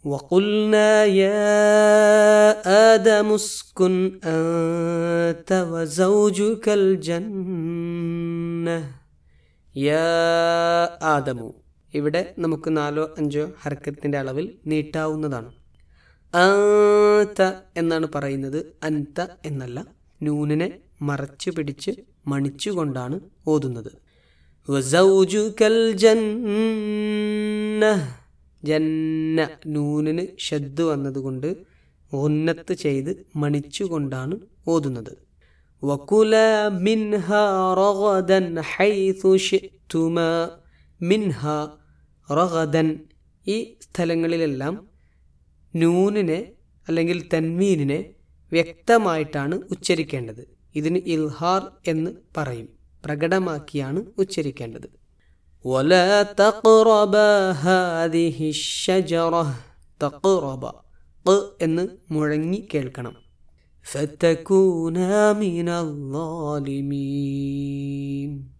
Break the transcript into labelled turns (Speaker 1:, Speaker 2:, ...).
Speaker 1: وقلنا يا آدم اسكن أنت وزوجك الجنة يا آدم ഇവിടെ നമുക്ക് നാലോ അഞ്ചോ ഹർക്കത്തിൻ്റെ അളവിൽ നീട്ടാവുന്നതാണ് അന്ത എന്നാണ് പറയുന്നത് അൻത എന്നല്ല നൂനിനെ മറച്ചു പിടിച്ച് മണിച്ചുകൊണ്ടാണ് ഓതുന്നത് വസൗജുകൽ ജന്ന ജന്ന നൂനിന് ഷദ് വന്നതുകൊണ്ട് ഉന്നത്ത് ചെയ്ത് മണിച്ചുകൊണ്ടാണ് ഓതുന്നത് വകുല മിൻഹ റഗദൻ ഹൈതു ഷിഅ്തുമ മിൻഹ റഗദൻ ഈ സ്ഥലങ്ങളിലെല്ലാം നൂനിനെ അല്ലെങ്കിൽ തൻവീനിനെ വ്യക്തമായിട്ടാണ് ഉച്ചരിക്കേണ്ടത് ഇതിന് ഇൽഹാർ എന്ന് പറയും പ്രകടമാക്കിയാണ് ഉച്ചരിക്കേണ്ടത് ولا تقربا هذه الشجرة تقرب ط എന്ന് മുഴങ്ങി കേൾക്കണം فتكونا من الظالمين